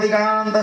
காமதிகாந்த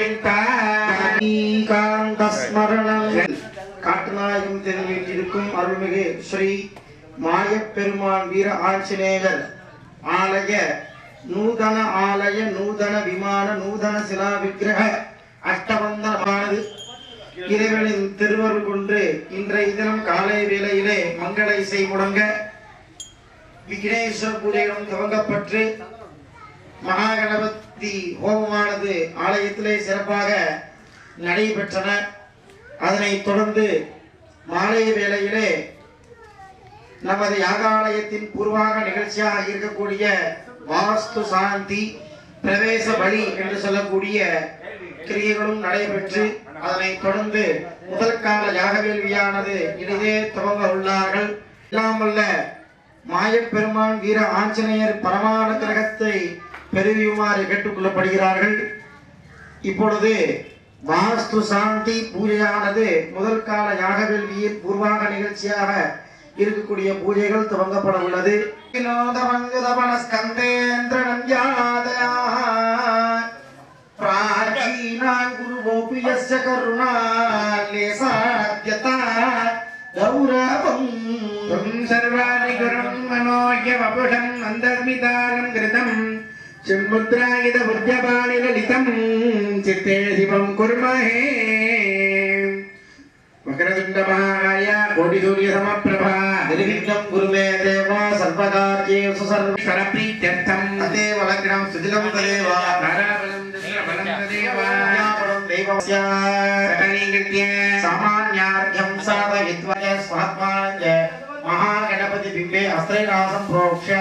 காந்த ஸ்மரணம் காட்டுநாயகம் தெரிவித்திருக்கும் அருள்மிகு ஸ்ரீ மாயப்பெருமான் வீர ஆஞ்சநேயர் ஆலய நூதன ஆலய நூதன விமான நூதன சிலா விக்கிரக அஷ்டபந்தனமானது இறைவனின் திருவருள் கொண்டு இன்றைய தினம் காலை வேளையிலே மங்கள இசை முடங்க விக்னேஸ்வர பூஜைகளும் துவங்கப்பட்டு மகாகணபதி ஹோமமானது ஆலயத்திலே சிறப்பாக நடைபெற்றன அதனைத் தொடர்ந்து மாலை வேளையிலே நமது யாகாலயத்தின் பூர்வாக நிகழ்ச்சியாக இருக்கக்கூடிய வாஸ்து சாந்தி பிரவேச பலி என்று சொல்லக்கூடிய கிரியைகளும் நடைபெற்று அதனைத் தொடர்ந்து முதல் கால யாக வேள்வியானது இனிதே துவங்க உள்ளார்கள் எல்லாம் வல்ல மாயப்பெருமான் வீர ஆஞ்சநேயர் பரமான கிரகத்தை பெருவியுமாறு கேட்டுக்கொள்ளப்படுகிறார்கள் இப்பொழுது வாஸ்து சாந்தி பூஜையானது முதல் கால யாக வேள்வியின் பூர்வாக நிகழ்ச்சியாக இருக்கக்கூடிய பூஜைகள் துவங்கப்பட உள்ளது பிராச்சீனான் குருவோபி யஸ்ய கருணா லேசாத்யதா கௌரவம் सर्वाणि गुरुं मनोज्ञ वपुषम् अन्तर्मितारं घृतम् चिन्मुद्रायित बुद्ध्यपाणि ललितम् चित्ते शिवं कुर्महे मकरदुण्डमहाय कोटिसूर्यसमप्रभा निर्विघ्नं कुरु मे देव सर्वकार्येषु सर्व ईश्वरप्रीत्यर्थम् तदेव लग्नं सुजिलं तदेव ताराबलं दशबलं तदेव ज्ञापनं देवस्य सकलीकृत्य सामान्यार्घ्यं साधयित्वा स्वात्मानञ्च महागणपति बिम्बे अस्त्रैनासं प्रोक्ष्य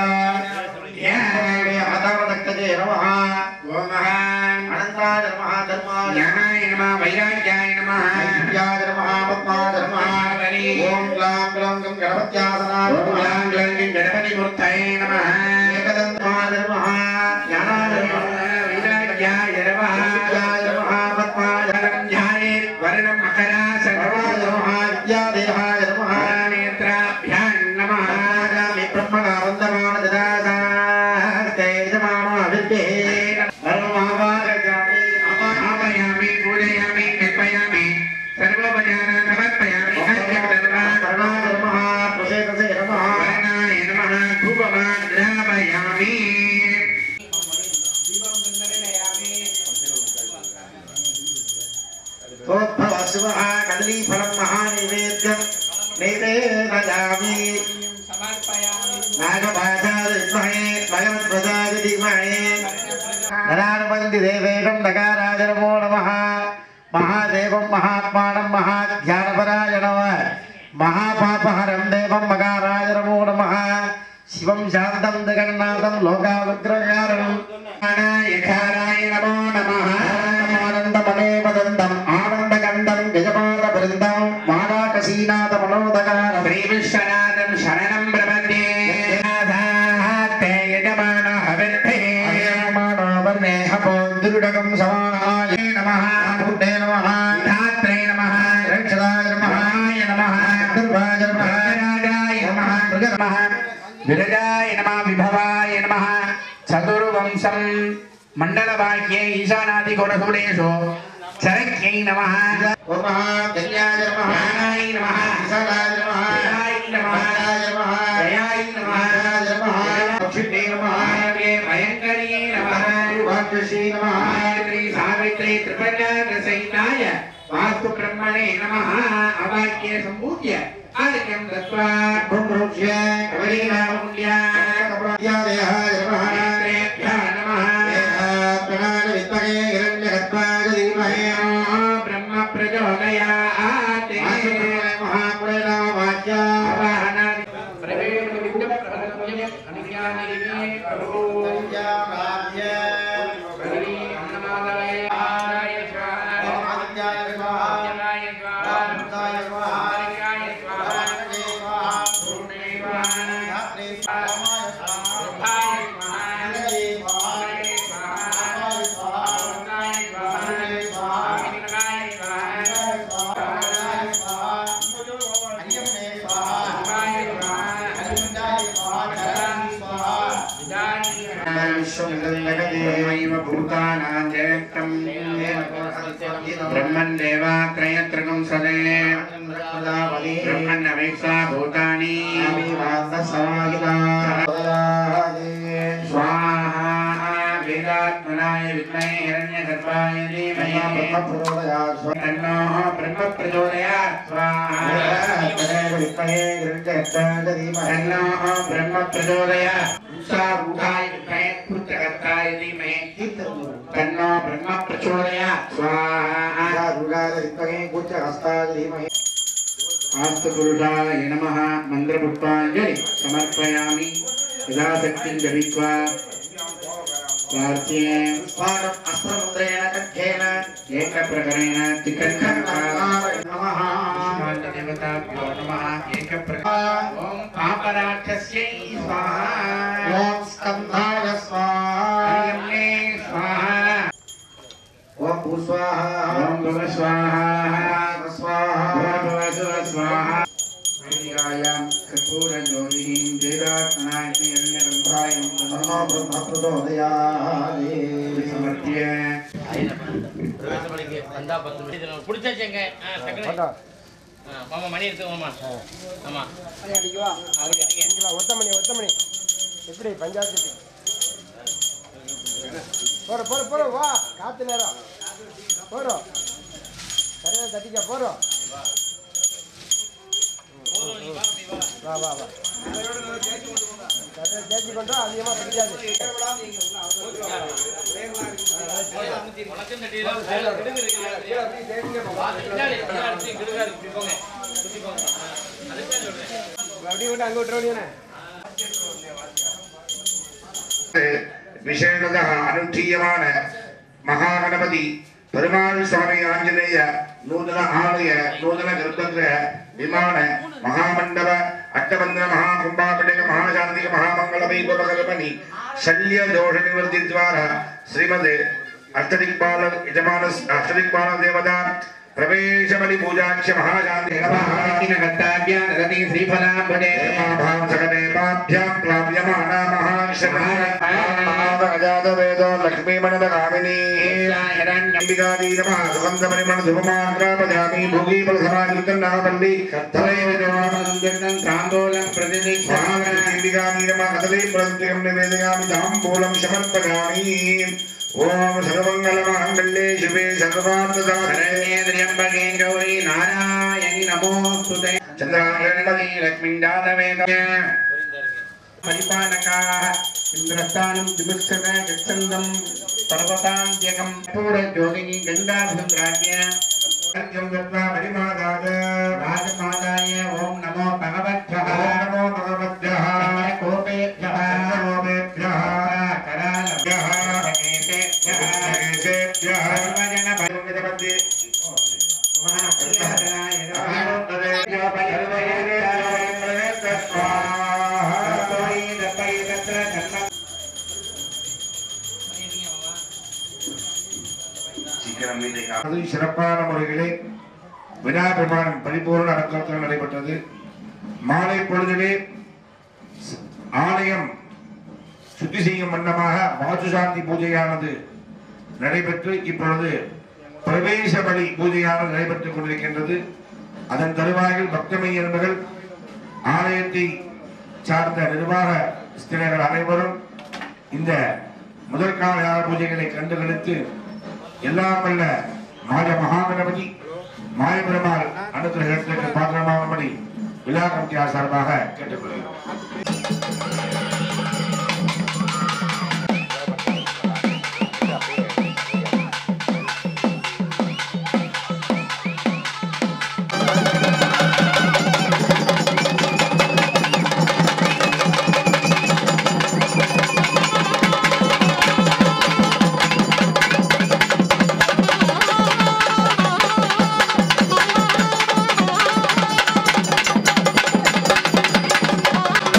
अथर्वदक्तजे नमः ओमः अनन्ताय नमः धर्माय ज्ञानाय नमः वैराग्याय नमः विद्याय नमः पद्माय नमः ॐ ग्लां ग्लं गं गणपत्यासनाय ॐ नमः ग्लां ग्लं गं गणपतिमूर्तये नमः एकदन्ताय नमः ज्ञानाय नमः वैराग्याय नमः विद्याय नमः पद्माय नमः वरं ध्यायेत् वर्णं सर्वाय नमः विद्यादेहाय नमः नेत्राभ्यां नमः आगामि ब्रह्मणावन्दमान ददासास्ते यजमानो अविद्येन सर्वमावागजामि आमयामि पूजयामि कल्पयामि सर्वोपचारान् समर्पयामि हस्तं दर्वा वर्णाय नमः प्रसेदसे नमः वर्णाय नमः धूपमान् ग्रापयामि तोद्भव शिवः कदलीफलं महानैवेद्यं नैवेदयामि नागभाषादिमहे भगवद्वदाय धीमहि नरानुबन्धि देवेशं नकाराय नमो नमः महादेवं महात्मानं महाध्यानपराय नमः महापापहरं देवं मकाराय नमो नमः शिवं शान्तं जगन्नाथं लोकावग्रकारणं यकाराय नमो नमः आनन्दमनेवदन्तम् आनन्दकन्दं गजपादवृन्दं मानाकशीनाथमनोदकारं श्रीविश्वनाथं शरणं प्रपद्ये ते यजमान हविर्थे मानवर्णेहपोन्दुरुडकं समानाय नमः बुद्धे नमः धात्रे नमः रक्षदाय नमः महाय नमः दुर्गाय नमः राजाय नमः नमः विरजाय नमः विभवाय नमः चतुर्वंशं मण्डलवाक्ये ईशानादिगुणसुरेषु चरक्यै नमः नमः कल्याय नमः ज्ञानाय नमः विशालाय नमः जयाय नमः जयाय नमः जयाय नमः जयाय नमः दक्षिणे नमः महावे भयङ्कर्ये नमः वाक्यश्री नमः महात्री सावित्री त्रिपञ्चाग्रसहिताय वास्तु ब्रह्मणे नमः अवाक्ये सम्पूज्य आर्घ्यं दत्त्वा ब्रह्मरुच्य कवलीनामूल्या कपराध्यादेहाय नमः नेत्रेभ्यः नमः प्रणाय विद्महे हिरण्यगर्भाय धीमहि ब्रह्म प्रचोदयात् महाकुले नाम वाक्या आवाहनादि प्रवेशविन्दप्रभृत्यम् अनुज्ञानिरिमे प्रभो हरि अन्नमादये आदाय स्वाहा आदित्याय स्वाहा जलाय स्वाहा अमृताय स्वाहा आर्याय स्वाहा स्वाहा पूर्णे स्वाहा धात्रे स्वाहा रुद्धाय स्वाहा ब्रह्मैव भूतानां जयन्तं ब्रह्मन् देवात्रयत्रगं सदे ब्रह्मन्नवेक्षा भूतानि स्वाहा वेदात्मनाय विद्महे हिरण्यगर्भाय धीमहि तन्नो ब्रह्म प्रचोदयात् स्वाहा तन्नो ब्रह्म प्रचोदयात् उषारूढाय विद्महे कृतकर्ताय धीमहि तन्नो ब्रह्म प्रचोदयात् स्वाहा आस्तपुरुषाय नमः मन्त्रपुष्पाञ्जलि समर्पयामि यथाशक्तिं जपित्वा प्रार्थ्ये एकप्रकरेण देवताभ्यो नमः एकप्रकार ॐ पापराक्षस्यै स्वाहा हरियम्ने स्वाहा ओम भूस्वाहा ॐ भव स्वाहा स्वाहा भव भव स्वाहा वेदिकायां कर्पूरज्योतिः वेदात्मनाय अन्यगन्धाय नमो ब्रह्म प्रचोदयामि समर्प्य மணிக்கு வந்தா பத்து மணி இதுல பிடிச்சாச்சுங்க ஆ, டக்குனு. ஆ, மாமா மணி எடுத்து மாமா ஆமா ஒத்தமணி ஒத்தமணி எப்படி பஞ்சாயத்து போற போற போற வா காத்து நேரம் போறோம் சரியா தட்டிக்க போறோம் வா வா வா சரியா தேய்ச்சி கொண்டா அதிகமா பிடிக்காது உனக்கும் இந்த டீலாம் கிடுங்கு இருக்குல்ல? பின்னாடி, பின்னாடி கிடுங்கா இருக்கு. இப்படி போங்க. சுத்தி போங்க. ஆ, அதுக்குதான் சொல்றேன். அப்படி விட்டு அங்க விட்டுற வேண்டியதானே விசேஷதः அனுஷ்டீயமான மகாகணபதி பெருமாள் சுவாமி ஆஞ்சநேய நூதன ஆலய நூதன கர்ப்பகிரக விமான மகாமண்டப அட்டபந்திர மகாகும்பாபிடக மகாசாந்திக மகாமங்கள வைபவகல்பனி சல்ய தோஷ நிவர்த்தி द्वारा श्रीमद अष्टदिक्पाल यजमान अष्टदिक्पाल देवता प्रवेशबलि पूजाक्ष महाशान्ति गत्ताभ्यां ददति श्रीफलाम्बुदे भां सकदेवाभ्यां प्लाव्यमाना महाशरणाजात वेदो लक्ष्मीमणदगामिनी हिरण्यम्बिकादी नमः सुगन्धपरिमळ धूपमाग्रापजामि भोगीफलसमायुक्तन्नावल्ली तलैवजमानन्दं ताम्बूलं प्रतिदिक्पालम्बिकादी नमः कदली प्रत्ययं निवेदयामि ताम्बूलं समर्पयामि ॐ सर्वमङ्गलमाङ्गल्ये शिवे सर्वार्थसाधने त्र्यम्बके गौरी नारायणि नमोऽस्तुते चन्द्राङ्गणपति लक्ष्मीञ्जातवेदय परिपालकाः इन्द्रस्थानं दिवक्षत गच्छन्दं पर्वतान्त्यकं पूरज्योतिनी गङ्गाधुन्द्राज्ञ सत्यं दत्त्वा परिमादाय राजमादाय ॐ नमो भगवद्भ्यः नमो भगवद्भ्यः कोपेभ्यः कोपेभ्यः करालभ्यः गणेशेभ्यः गणेशेभ्यः सर्वजनपरिमितमध्ये महाप्रसादाय स्वाहा சீக்கிரம் அது சிறப்பான முறையிலே வினா பிரமாணம் பரிபூர்ண அடக்கத்தில் நடைபெற்றது மாலை பொழுதிலே ஸ்- ஆலயம் சுத்தி செய்யும் வண்ணமாக வாசுசாந்தி பூஜையானது நடைபெற்று இப்பொழுது பிரவேச பலி பூஜையானது நடைபெற்றுக் கொண்டிருக்கின்றது அதன் தருவாயில் பக்தமையர்கள் ஆலயத்தை சார்ந்த நிர்வாக ஸ்திரர்கள் அனைவரும் இந்த முதற்கால யாக பூஜைகளை கண்டுகளித்து எல்லாம் வல்ல மாய மகாகணபதி மாயபெருமாள் அனுகிரகத்திற்கு பாத்திரமாகும்படி விழா கமிட்டியார் சார்பாக கேட்டுக்கொள்கிறோம் Thank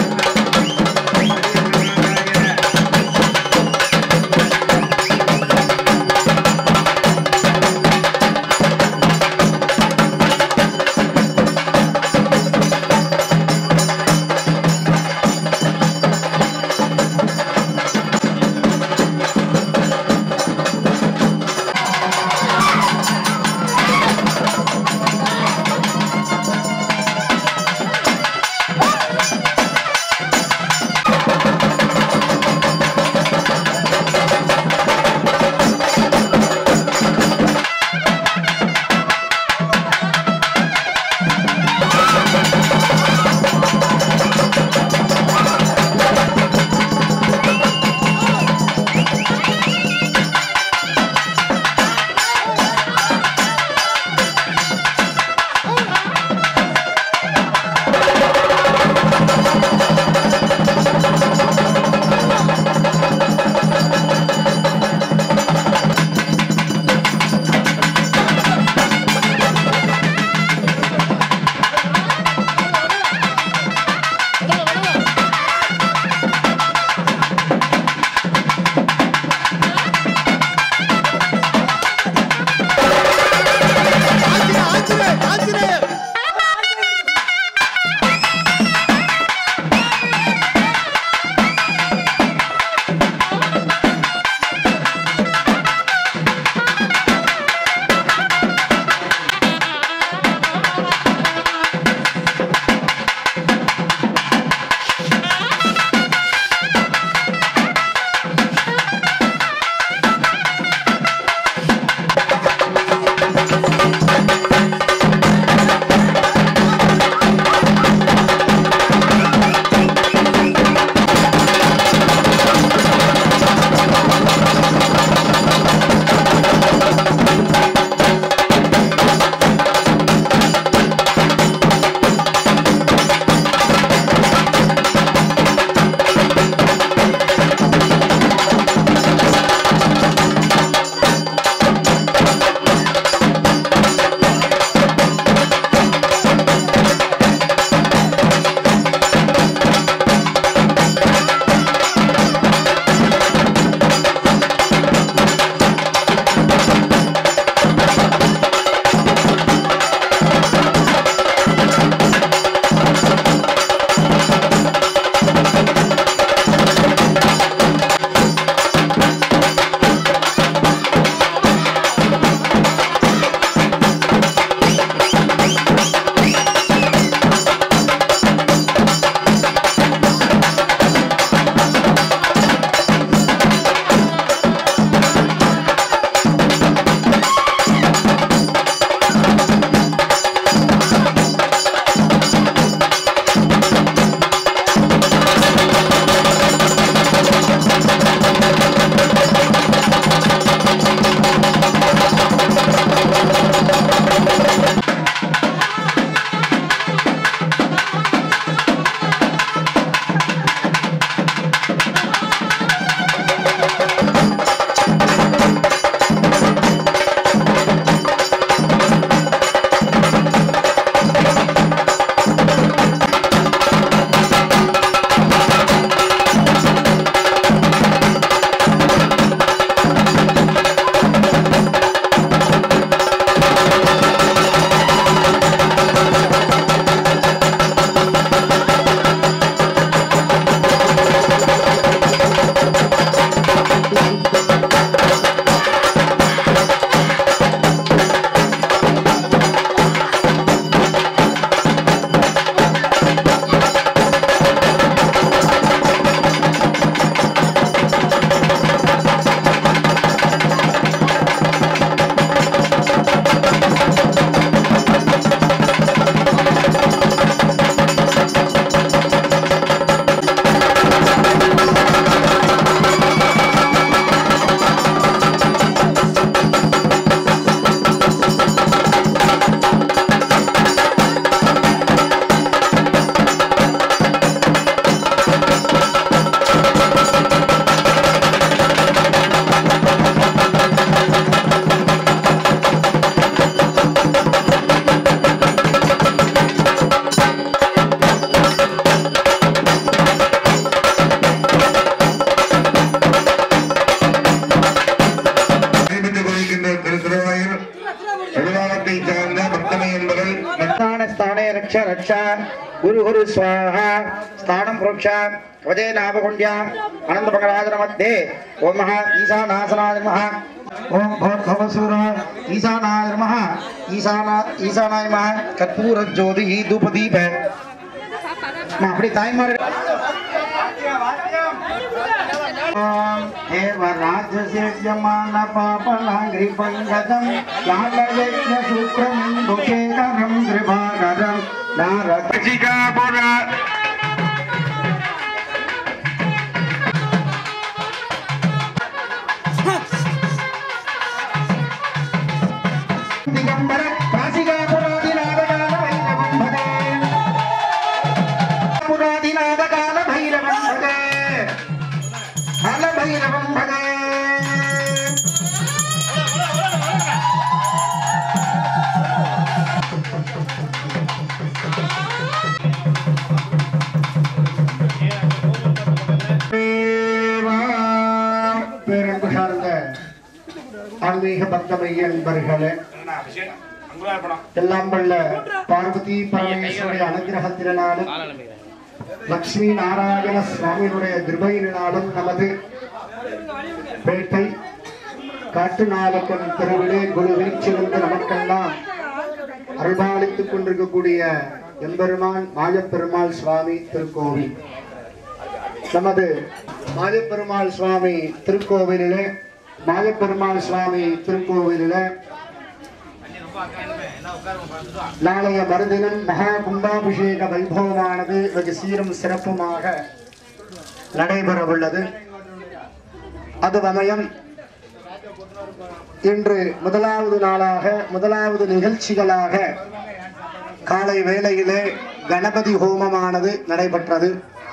गुरु गुरु स्वाहा स्थानं प्रोक्ष वजे नाभकुण्ड्या अनन्तमकराजनमध्ये ओम नमः ईशानासनाय नमः ओम भवत्भवसूराय ईशानाय नमः ईशाना ईशानाय नमः कर्पूरज्योतिः धूपदीप நான் அப்படி தாய்மார் देवराजसेव्यमान पापलाङ्घ्रि पङ्कजं लालयज्ञसूत्रमिन्दुशेखरं कृपाकरं नारदशिकापुरा दिगम्बर काशिकापुरादिनादकाल भैरवं भजे पुरादिनादकाल भैरवं भजे काल भैरवं भजे பேரன்பு சார்ந்த ஆன்மீக பக்தமைய அன்பர்களே எல்லாம் வல்ல பார்வதி பரமேஸ்வருடைய அனுகிரகத்தினாலும் லக்ஷ்மி நாராயண சுவாமியினுடைய கிருபையினாலும் நமது பேட்டை காட்டு நாளுக்கன் தெருவிலே குரு வீழ்ச்சியிலிருந்து நமக்கெல்லாம் அருள்பாலித்துக் கொண்டிருக்கக்கூடிய எம்பெருமான் மாயப்பெருமாள் சுவாமி திருக்கோவில் நமது மாயப்பெருமாள் சுவாமி திருக்கோவிலிலே மாயப்பெருமாள் சுவாமி திருக்கோவிலிலே நாளைய மறுதினம் மகா கும்பாபிஷேக வைபவமானது வெகு சீரும் சிறப்புமாக நடைபெற உள்ளது அது வமயம் இன்று முதலாவது நாளாக முதலாவது நிகழ்ச்சிகளாக காலை வேளையிலே கணபதி ஹோமமானது நடைபெற்றது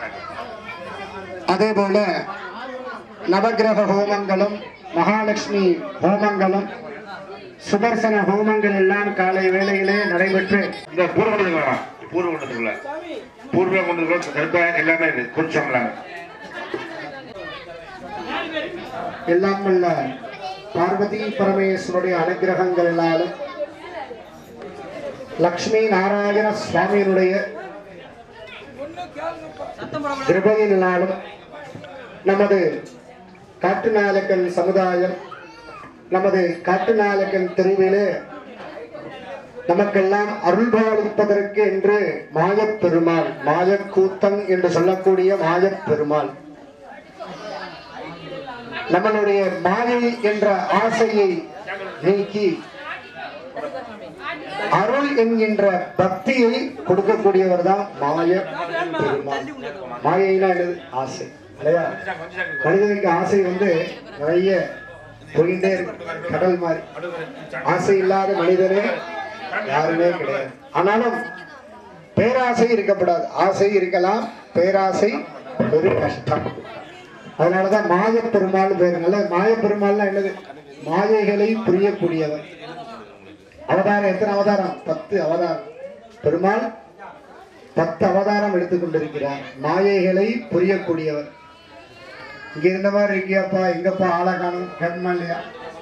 அதே போல நவகிரக ஹோமங்களும் மகாலட்சுமி ஹோமங்களும் சுதர்சன ஹோமங்கள் எல்லாம் காலை வேளையிலே நடைபெற்று இந்த பூர்வகுண்டத்துக்கு வேணாம் பூர்வகுண்டத்துக்குள்ள பூர்வ குண்டத்துக்குள்ள கருப்பாக எல்லாமே இருக்கு குறிச்சவங்களாங்க எல்லாம் உள்ள பார்வதி பரமேஸ்வருடைய அனுகிரகங்களாலும் லக்ஷ்மி நாராயண சுவாமியினுடைய கிருபையினாலும் நமது காட்டுநாயக்கன் சமுதாயம் நமது காட்டுநாயக்கன் தெருவிலே நமக்கெல்லாம் அருள்பாலிப்பதற்கு என்று மாயப்பெருமாள் மாயக்கூத்தன் என்று சொல்லக்கூடிய மாயப்பெருமாள் நம்மளுடைய மாயை என்ற ஆசையை நீக்கி அருள் என்கின்ற பக்தியை கொடுக்கக்கூடியவர் தான் மாய பெருமாள் மாயைனா என்னது ஆசை இல்லையா மனிதனுக்கு ஆசை வந்து நிறைய போயிட்டே இருக்கு கடல் மாதிரி ஆசை இல்லாத மனிதனே யாருமே கிடையாது ஆனாலும் பேராசை இருக்கப்படாது ஆசை இருக்கலாம் பேராசை ஒரு கஷ்டம் அதனாலதான் மாயப் பெருமாள் பேருங்கள மாயப் பெருமாள்னா என்னது மாயைகளை புரியக்கூடியவர் அவதாரம் எத்தனை அவதாரம் பத்து அவதாரம் பெருமாள் பத்து அவதாரம் எடுத்துக் கொண்டிருக்கிறார் மாயைகளை புரியக்கூடியவர் இங்க இருந்த மாதிரி இருக்கியாப்பா எங்கப்பா ஆளை காணும் கேட்கமா இல்லையா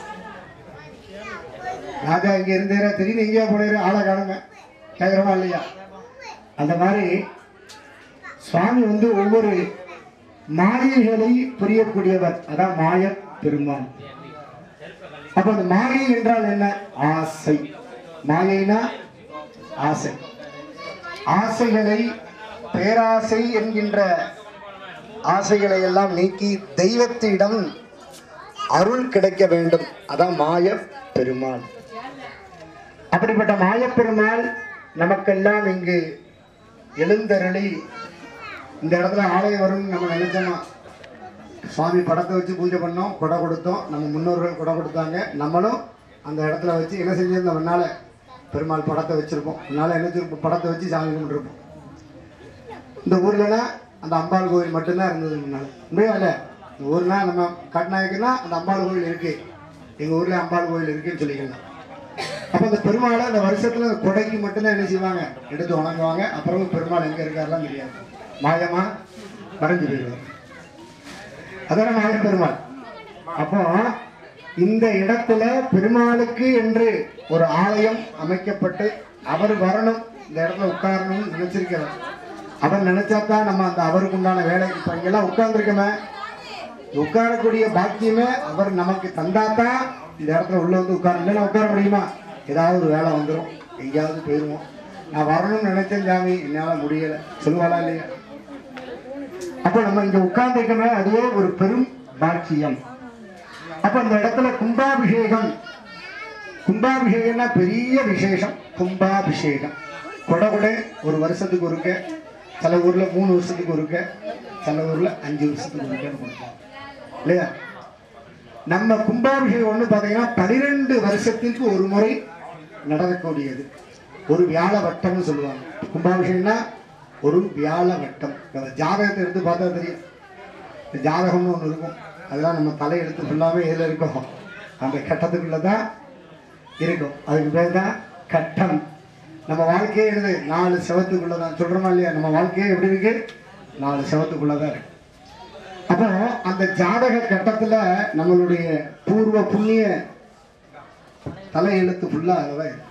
ராஜா இங்க இருந்தேரா திடீர்னு எங்கேயா போனேரு ஆளை காணுங்க கேட்கிறோமா இல்லையா அந்த மாதிரி சுவாமி வந்து ஒவ்வொரு மாயைகளை புரியக்கூடியவர் அதான் மாய பெருமான் அப்ப அந்த மாயை என்றால் என்ன ஆசை மாயைனா ஆசை ஆசைகளை பேராசை என்கின்ற ஆசைகளை எல்லாம் நீக்கி தெய்வத்திடம் அருள் கிடைக்க வேண்டும் அதான் மாய பெருமாள் அப்படிப்பட்ட மாயப்பெருமாள் நமக்கெல்லாம் இங்கு எழுந்தருளி இந்த இடத்துல ஆலயம் வரும்னு நம்ம நினைச்சோமா சுவாமி படத்தை வச்சு பூஜை பண்ணோம் கொடை கொடுத்தோம் நம்ம முன்னோர்கள் கொடை கொடுத்தாங்க நம்மளும் அந்த இடத்துல வச்சு என்ன செஞ்சிருந்தோம் முன்னால பெருமாள் படத்தை வச்சிருப்போம் முன்னால என்ன செஞ்சிருப்போம் படத்தை வச்சு சாமி கும்பிட்டுருப்போம் இந்த ஊர்லனா அந்த அம்பாள் கோயில் மட்டும்தான் இருந்தது முன்னால உண்மையா இல்லை இந்த ஊர்னா நம்ம கட்நாயக்குன்னா அந்த அம்பாள் கோயில் இருக்கு எங்க ஊர்ல அம்பாள் கோயில் இருக்குன்னு சொல்லிக்கலாம் அப்ப அந்த பெருமாளை அந்த வருஷத்துல அந்த கொடைக்கு மட்டும்தான் என்ன செய்வாங்க எடுத்து வணங்குவாங்க அப்புறம் பெருமாள் எங்க இருக்காருலாம் தெரியாது மாயமா மறைஞ்சு போயிடுவார் அதான மாய பெருமாள் அப்போ இந்த இடத்துல பெருமாளுக்கு என்று ஒரு ஆலயம் அமைக்கப்பட்டு அவர் வரணும் இந்த இடத்துல உட்காரணும்னு நினைச்சிருக்கிறார் அவர் நினைச்சா தான் நம்ம அந்த அவருக்கு உண்டான வேலைக்கு இப்போ இங்கெல்லாம் உட்கார்ந்துருக்கோமே உட்காரக்கூடிய பாக்கியமே அவர் நமக்கு தந்தாதான் இந்த இடத்துல உள்ள வந்து உட்கார இல்லைன்னா உட்கார முடியுமா ஏதாவது ஒரு வேலை வந்துடும் எங்கேயாவது போயிடுவோம் நான் வரணும்னு நினைச்சேன் சாமி என்னால் முடியலை சொல்லுவாளா இல்லையா அப்போ நம்ம இங்க உட்கார்ந்துருக்கோமே அதுவே ஒரு பெரும் பாக்கியம் அப்ப இந்த இடத்துல கும்பாபிஷேகம் கும்பாபிஷேகம்னா பெரிய விசேஷம் கும்பாபிஷேகம் கொடை கொடை ஒரு வருஷத்துக்கு ஒருக்க சில ஊர்ல மூணு வருஷத்துக்கு ஒருக்க சில ஊர்ல அஞ்சு வருஷத்துக்கு ஒருக்கன்னு கொடுப்பாங்க இல்லையா நம்ம கும்பாபிஷேகம் ஒன்று பார்த்தீங்கன்னா பனிரெண்டு வருஷத்திற்கு ஒரு முறை நடக்கக்கூடியது ஒரு வியாழ வட்டம்னு சொல்லுவாங்க கும்பாபிஷேகம்னா ஒரு வியாழ வட்டம் நம்ம ஜாதகத்தை எடுத்து பார்த்தா தெரியும் இந்த ஜாதகம்னு ஒன்று இருக்கும் அதெல்லாம் நம்ம தலையெழுத்து ஃபுல்லாகவே எதில் இருக்கும் அந்த கட்டத்துக்குள்ளே தான் இருக்கும் அதுக்கு பேர் தான் கட்டம் நம்ம வாழ்க்கையே எழுது நாலு செவத்துக்குள்ளே தான் சொல்கிறோமா இல்லையா நம்ம வாழ்க்கையே எப்படி இருக்கு நாலு செவத்துக்குள்ளே தான் இருக்கு அப்போ அந்த ஜாதக கட்டத்தில் நம்மளுடைய பூர்வ புண்ணிய தலையெழுத்து ஃபுல்லாக அதில் தான் இருக்கு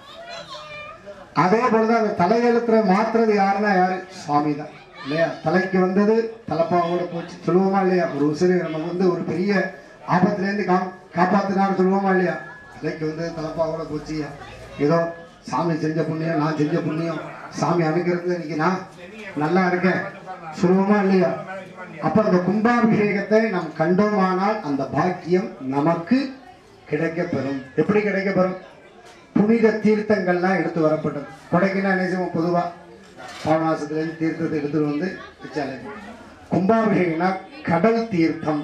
அதே போலதான் அந்த தலையெழுத்துல மாத்துறது யாருன்னா யாரு சுவாமி தான் இல்லையா தலைக்கு வந்தது தலைப்பாவோட போச்சு சொல்லுவோமா இல்லையா ஒரு உசிறு நமக்கு வந்து ஒரு பெரிய ஆபத்துலேருந்து கா காப்பாத்தினார் சொல்லுவோமா இல்லையா தலைக்கு வந்தது தலைப்பாவோட போச்சு ஏதோ சாமி செஞ்ச புண்ணியம் நான் செஞ்ச புண்ணியம் சாமி அனுக்கிறது இன்னைக்கு நான் நல்லா இருக்கேன் சொல்லுவோமா இல்லையா அப்ப அந்த கும்பாபிஷேகத்தை நாம் கண்டோமானால் அந்த பாக்கியம் நமக்கு கிடைக்கப்பெறும் எப்படி கிடைக்கப்பெறும் புனித தீர்த்தங்கள்லாம் எடுத்து வரப்பட்டது கொடைக்குன்னா என்ன செய்வோம் பொதுவா பாவநாசத்துலேருந்து தீர்த்தத்தை எடுத்துட்டு வந்து வச்சாலே கும்பாபிஷேகம்னா கடல் தீர்த்தம்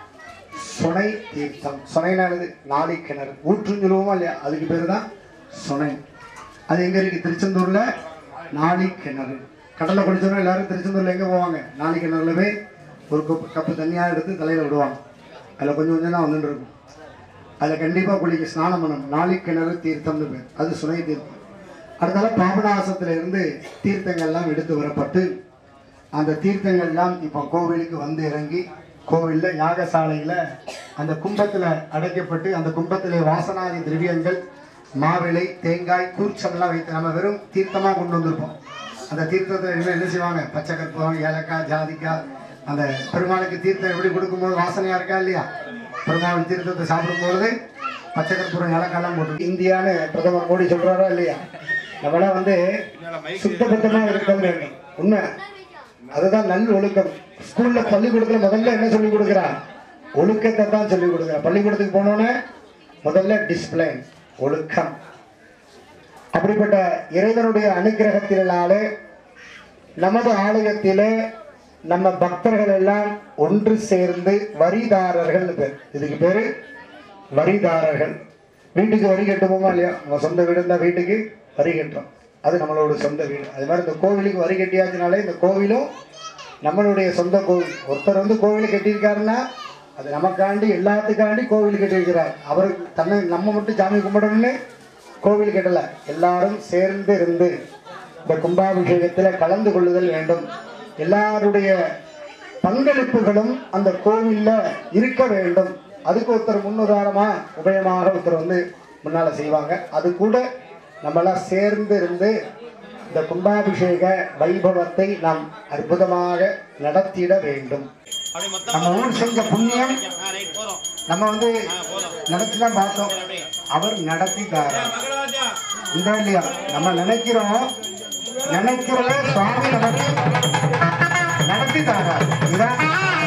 சுனை தீர்த்தம் சுனைனானது நாளை கிணறு ஊற்றுன்னு சொல்லுவோமா இல்லையா அதுக்கு பேர் தான் சுனை அது எங்க இருக்கு திருச்செந்தூர்ல நாளை கிணறு கடல்ல குளிச்சோன்னா எல்லாரும் திருச்செந்தூர்ல எங்க போவாங்க நாளை கிணறுல போய் ஒரு கப்பு கப்பு தண்ணியா எடுத்து தலையில விடுவாங்க அதுல கொஞ்சம் கொஞ்சம் தான் வந்துட்டு இருக்கும் அதில் கண்டிப்பாக குளிக்க ஸ்நானம் பண்ணணும் நாளை கிணறு தீர்த்தம்னு பேர் அது சுனை தீர்த்தம் அடுத்தால பாபநாசத்துல இருந்து தீர்த்தங்கள்லாம் எடுத்து வரப்பட்டு அந்த தீர்த்தங்கள்லாம் இப்போ கோவிலுக்கு வந்து இறங்கி கோவிலில் யாகசாலையில் அந்த கும்பத்தில் அடைக்கப்பட்டு அந்த கும்பத்திலே வாசனாதி திரவியங்கள் மாவிளை தேங்காய் கூர்ச்சம்லாம் வைத்து நம்ம வெறும் தீர்த்தமாக கொண்டு வந்திருப்போம் அந்த தீர்த்தத்தை இனிமேல் என்ன செய்வாங்க பச்சை கற்பூரம் ஏலக்காய் ஜாதிக்காய் அந்த பெருமாளுக்கு தீர்த்தம் எப்படி கொடுக்கும்போது வாசனையாக இருக்கா இல்லையா பெருமாள் தீர்த்தத்தை சாப்பிடும்பொழுது பச்சை கற்பூரம் ஏலக்காய்லாம் போட்டு இந்தியான்னு பிரதமர் மோடி சொல்றாரா இல்லையா நம்மளாம் வந்து சுத்தபத்தமா இருக்க வேண்டும் உண்மை அதுதான் நல் ஒழுக்கம் ஸ்கூல்ல பள்ளிக்கூடத்துல முதல்ல என்ன சொல்லி கொடுக்குறா ஒழுக்கத்தை தான் சொல்லி கொடுக்குறா பள்ளிக்கூடத்துக்கு போனோன்னே முதல்ல டிசிப்ளின் ஒழுக்கம் அப்படிப்பட்ட இறைவனுடைய அனுகிரகத்தினாலே நமது ஆலயத்திலே நம்ம பக்தர்கள் எல்லாம் ஒன்று சேர்ந்து வரிதாரர்கள் பேர் இதுக்கு பேரு வரிதாரர்கள் வீட்டுக்கு வரி கட்டுவோமா இல்லையா நம்ம சொந்த வீடு இருந்தால் வீட்டுக்கு வரி கட்டுறோம் அது நம்மளோட சொந்த வீடு அது மாதிரி இந்த கோவிலுக்கு வரி கட்டியாச்சுனாலே இந்த கோவிலும் நம்மளுடைய சொந்த கோவில் ஒருத்தர் வந்து கோவில் கட்டியிருக்காருன்னா அது நமக்காண்டி எல்லாத்துக்காண்டி கோவில் கட்டியிருக்கிறார் அவருக்கு தன்னை நம்ம மட்டும் சாமி கும்பிடணும்னு கோவில் கட்டல எல்லாரும் சேர்ந்து இருந்து இந்த கும்பாபிஷேகத்தில் கலந்து கொள்ளுதல் வேண்டும் எல்லாருடைய பங்களிப்புகளும் அந்த கோவில்ல இருக்க வேண்டும் அதுக்கு ஒருத்தர் முன்னுதாரணமா உபயமாக ஒருத்தர் வந்து முன்னால செய்வாங்க அது கூட நம்மளாம் சேர்ந்து இருந்து இந்த கும்பாபிஷேக வைபவத்தை நாம் அற்புதமாக நடத்திட வேண்டும் அப்படி மொத்தம் நம்ம ஊர் செஞ்ச புண்ணியம் ஆ, ரைட் போறோம் நம்ம வந்து நினைச்சுதான் பார்த்தோம் அவர் நடத்திட்டார் இந்த இல்லையா நம்ம நினைக்கிறோம் நினைக்கிறத சுவாமி நமக்கு நடத்தி தாரார் இதான்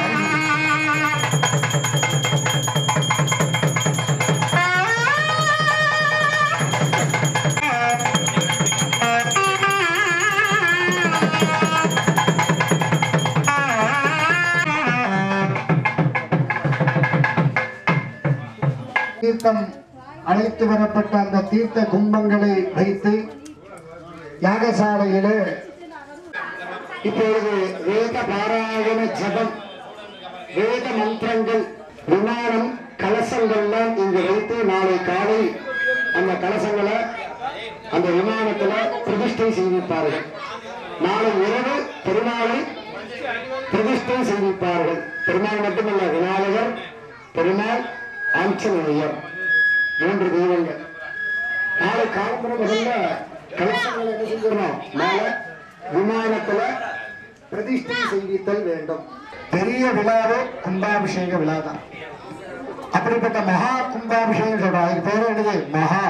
தீர்த்தம் அழைத்து வரப்பட்ட அந்த தீர்த்த கும்பங்களை வைத்து யாகசாலையிலே இப்பொழுது வேத பாராயண ஜபம் வேத மந்திரங்கள் விமானம் கலசங்கள்லாம் இங்கு வைத்து நாளை காலை அந்த கலசங்களை அந்த விமானத்துல பிரதிஷ்டை செய்விப்பார்கள் நாளை இரவு பெருமாளை பிரதிஷ்டை செய்விப்பார்கள் பெருமாள் மட்டுமல்ல விநாயகர் பெருமாள் ஆஞ்சநேயர் மூன்று தெய்வங்கள் நாளை காலம்புற முதல்ல கலசங்களை என்ன செஞ்சிடணும் மேல விமானத்துல பிரதிஷ்டை செய்வித்தல் வேண்டும் பெரிய விழாவே கும்பாபிஷேக விழா தான் அப்படிப்பட்ட மகா கும்பாபிஷேகம் சொல்றா அதுக்கு பேர் என்னது மகா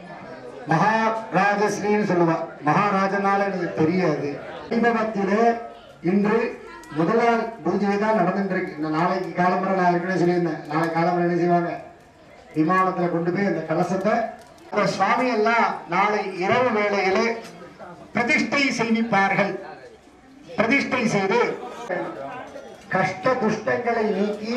மகாராஜஸ்ரீன்னு சொல்லுவா மகாராஜனால எனக்கு தெரியாது வைபவத்திலே இன்று முதல் நாள் பூஜை தான் நடந்துட்டு இருக்கு இந்த நாளைக்கு காலம்பரை நான் ஏற்கனவே சொல்லியிருந்தேன் நாளை காலம்பரை என்ன செய்வாங்க விமானத்துல கொண்டு போய் அந்த கலசத்தை அந்த சுவாமி எல்லாம் நாளை இரவு வேளையிலே பிரதிஷ்டை செய்விப்பார்கள் பிரதிஷ்டை செய்து கஷ்ட குஷ்டங்களை நீக்கி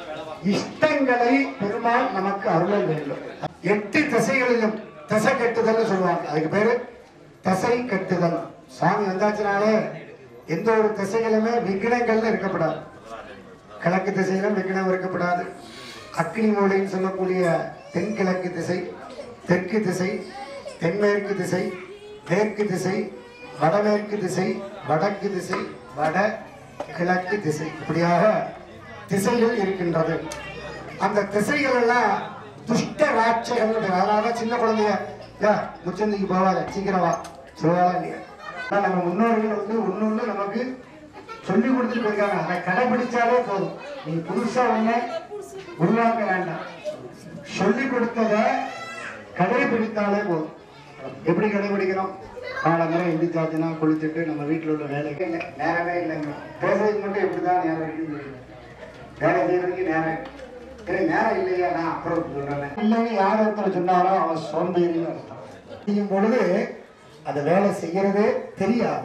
இஷ்டங்களை பெருமாள் நமக்கு அருள வேண்டும் எட்டு திசைகளிலும் திசை கட்டுதல் சொல்லுவாங்க அதுக்கு பேரு திசை கட்டுதல் சாமி வந்தாச்சுனாலே எந்த ஒரு திசைகளுமே விக்னங்கள்ல இருக்கப்படாது கிழக்கு திசையிலும் விக்னம் இருக்கப்படாது அக்னி மூலைன்னு சொல்லக்கூடிய தென்கிழக்கு திசை தெற்கு திசை தென்மேற்கு திசை மேற்கு திசை வடமேற்கு திசை வடக்கு திசை வட கிழக்கு திசை இப்படியாக திசைகள் இருக்கின்றது அந்த திசைகள் எல்லாம் துஷ்ட ராட்சகங்கள் அதனால சின்ன குழந்தைய "ஏ, முச்சந்திக்கு போவாத சீக்கிரம் வா சொல்லுவாளா இல்லையா ஆனா நம்ம முன்னோர்கள் வந்து ஒண்ணு ஒண்ணு நமக்கு சொல்லி கொடுத்துட்டு போயிருக்காங்க அதை கடைபிடிச்சாலே போதும் நீ புதுசா ஒண்ணு உருவாக்க வேண்டாம் சொல்லி கொடுத்ததை கடைபிடித்தாலே போதும் எப்படி கடைபிடிக்கிறோம் காலம்பரம் எந்திரிச்சாச்சுன்னா குளிச்சுட்டு நம்ம வீட்டில் உள்ள வேலைக்கு இல்லை நேரமே இல்லைங்க பேசுறதுக்கு மட்டும் எப்படிதான் நேரம் இருக்குன்னு தெரியல வேலை செய்யறதுக்கு நேரம் சரி நேரம் இல்லையா நான் அப்புறம் சொல்றேன் இல்லைன்னு யார் ஒருத்தர் சொன்னாரோ அவன் சோம்பேறின்னு அர்த்தம் செய்யும் பொழுது அந்த வேலை செய்யறதே தெரியாது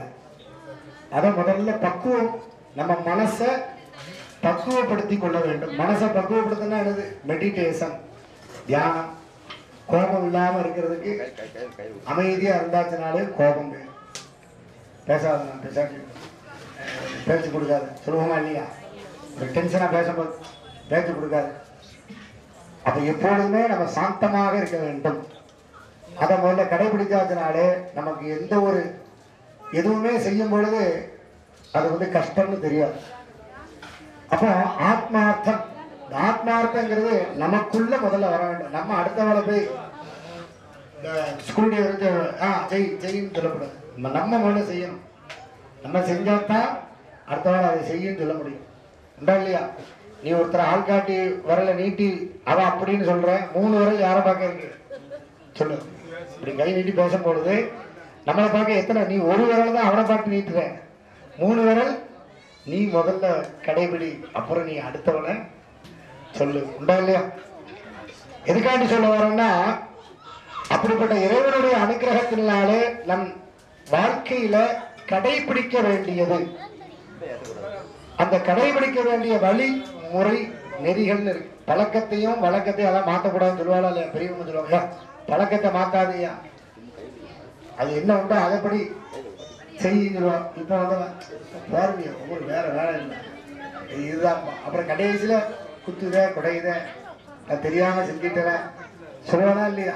அதை முதல்ல பக்குவம் நம்ம மனசை பக்குவப்படுத்தி கொள்ள வேண்டும் மனசை பக்குவப்படுத்தினா என்னது மெடிடேஷன் தியானம் கோபம் இல்லாம இருக்கிறதுக்கு அமைதியா இருந்தாச்சுனாலே கோபம் வேணும் பேசாத நான் பேசாட்டி பேச்சு கொடுக்காது சொல்லுவோமா இல்லையா ஒரு டென்ஷனா பேசும்போது பேச்சு கொடுக்காது அப்ப எப்பொழுதுமே நம்ம சாந்தமாக இருக்க வேண்டும் அதை முதல்ல கடைபிடிச்சாச்சுனாலே நமக்கு எந்த ஒரு எதுவுமே செய்யும் பொழுது அது வந்து கஷ்டம்னு தெரியாது அப்போ ஆத்மார்த்தம் இந்த ஆத்மார்த்தங்கிறது நமக்குள்ள முதல்ல வர வேண்டும் நம்ம அடுத்தவளை போய் இந்த ஸ்கூலுடைய இருந்து ஆ செய் செய்யும் சொல்லக்கூடாது நம்ம நம்ம முதல்ல செய்யணும் நம்ம செஞ்சாதான் அடுத்தவளை அதை செய்யும் சொல்ல முடியும் உண்டா இல்லையா நீ ஒருத்தர் ஆள் காட்டி வரல நீட்டி அவ அப்படின்னு சொல்ற மூணு விரல் யாரை பார்க்க இருக்கு சொல்லு இப்படி கை நீட்டி பேசும்பொழுது நம்மளை பார்க்க எத்தனை நீ ஒரு விரல் தான் அவனை பார்த்து நீட்டுற மூணு விரல் நீ முதல்ல கடைபிடி அப்புறம் நீ அடுத்தவனை சொல்லு உண்டா இல்லையா எதுக்காண்டி சொல்ல வரோம்னா அப்படிப்பட்ட இறைவனுடைய அனுகிரகத்தினாலே நம் வாழ்க்கையில கடைபிடிக்க வேண்டியது அந்த கடைபிடிக்க வேண்டிய வழி முறை நெறிகள்னு இருக்கு பழக்கத்தையும் வழக்கத்தையும் அதான் மாத்தக்கூடாதுன்னு சொல்லுவாளா இல்லையா பெரியவங்க சொல்லுவாங்க பழக்கத்தை மாத்தாதையா அது என்ன உண்டோ அதைப்படி செய்யுன்னு சொல்லுவான் இப்போ வந்தவன் பாருங்க உங்களுக்கு வேற வேலை இல்லை இது இதுதான்ப்பா அப்புறம் கடைசியில குத்துத குடையுத நான் தெரியாம செஞ்சுட்டேன் சொல்லுவானா இல்லையா